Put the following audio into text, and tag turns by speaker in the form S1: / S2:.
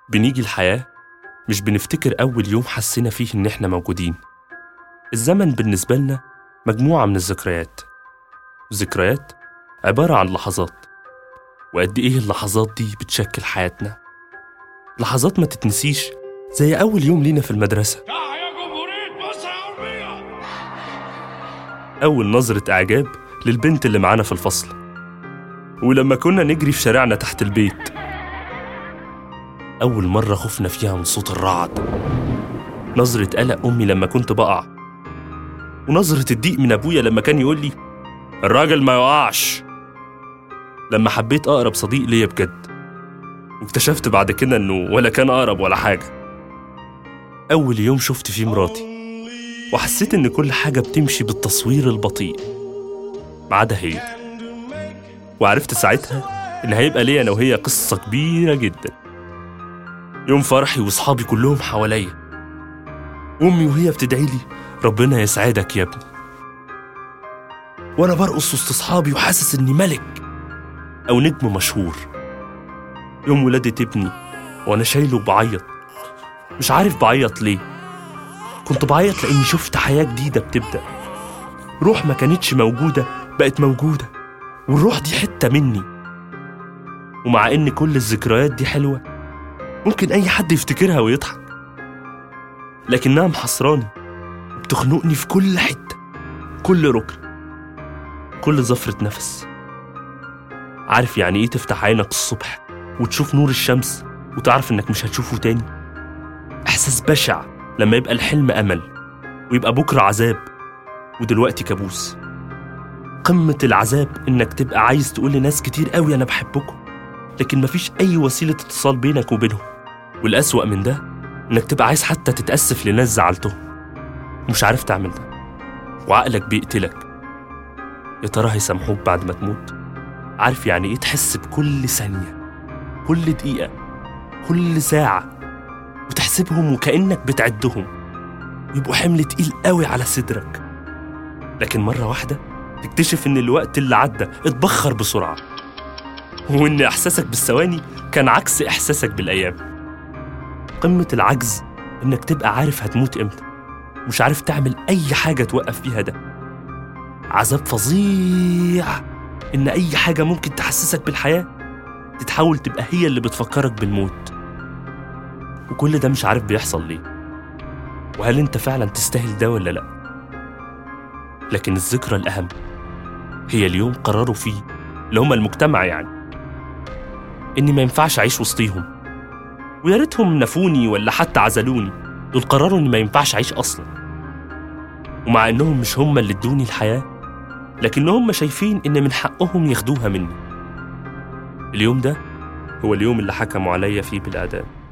S1: بنيجي الحياة مش بنفتكر أول يوم حسينا فيه إن إحنا موجودين الزمن بالنسبة لنا مجموعة من الذكريات الذكريات عبارة عن لحظات وقد إيه اللحظات دي بتشكل حياتنا لحظات ما تتنسيش زي أول يوم لينا في المدرسة
S2: تحيا جمهورية مصر العربية
S1: أول نظرة إعجاب للبنت اللي معانا في الفصل ولما كنا نجري في شارعنا تحت البيت أول مرة خفنا فيها من صوت الرعد نظرة قلق أمي لما كنت بقع ونظرة الضيق من أبويا لما كان يقول لي الراجل ما يقعش لما حبيت أقرب صديق ليا بجد واكتشفت بعد كده إنه ولا كان أقرب ولا حاجة أول يوم شفت فيه مراتي وحسيت إن كل حاجة بتمشي بالتصوير البطيء ما عدا هي وعرفت ساعتها إن هيبقى ليا أنا وهي قصة كبيرة جدا يوم فرحي وصحابي كلهم حواليا وأمي وهي بتدعي لي ربنا يسعدك يا ابني وأنا برقص وسط صحابي وحاسس إني ملك أو نجم مشهور يوم ولادة ابني وأنا شايله بعيط مش عارف بعيط ليه كنت بعيط لأني شفت حياة جديدة بتبدأ روح ما كانتش موجودة بقت موجودة والروح دي حتة مني ومع إن كل الذكريات دي حلوة ممكن أي حد يفتكرها ويضحك لكنها محصراني بتخنقني في كل حتة كل ركن كل زفرة نفس عارف يعني إيه تفتح عينك الصبح وتشوف نور الشمس وتعرف إنك مش هتشوفه تاني إحساس بشع لما يبقى الحلم أمل ويبقى بكرة عذاب ودلوقتي كابوس قمة العذاب إنك تبقى عايز تقول لناس كتير قوي أنا بحبكم لكن مفيش أي وسيلة اتصال بينك وبينهم والأسوأ من ده إنك تبقى عايز حتى تتأسف لناس زعلتهم مش عارف تعمل ده وعقلك بيقتلك يا ترى هيسامحوك بعد ما تموت عارف يعني إيه تحس بكل ثانية كل دقيقة كل ساعة وتحسبهم وكأنك بتعدهم يبقوا حمل تقيل قوي على صدرك لكن مرة واحدة تكتشف إن الوقت اللي عدى اتبخر بسرعة وإن إحساسك بالثواني كان عكس إحساسك بالأيام قمة العجز إنك تبقى عارف هتموت إمتى مش عارف تعمل أي حاجة توقف فيها ده عذاب فظيع إن أي حاجة ممكن تحسسك بالحياة تتحول تبقى هي اللي بتفكرك بالموت وكل ده مش عارف بيحصل ليه وهل انت فعلا تستاهل ده ولا لا لكن الذكرى الأهم هي اليوم قرروا فيه اللي هما المجتمع يعني إني ما ينفعش أعيش وسطيهم ويا ريتهم نفوني ولا حتى عزلوني دول قرروا إني ما ينفعش أعيش أصلا ومع إنهم مش هما اللي ادوني الحياة لكن هم شايفين إن من حقهم ياخدوها مني اليوم ده هو اليوم اللي حكموا عليا فيه بالإعدام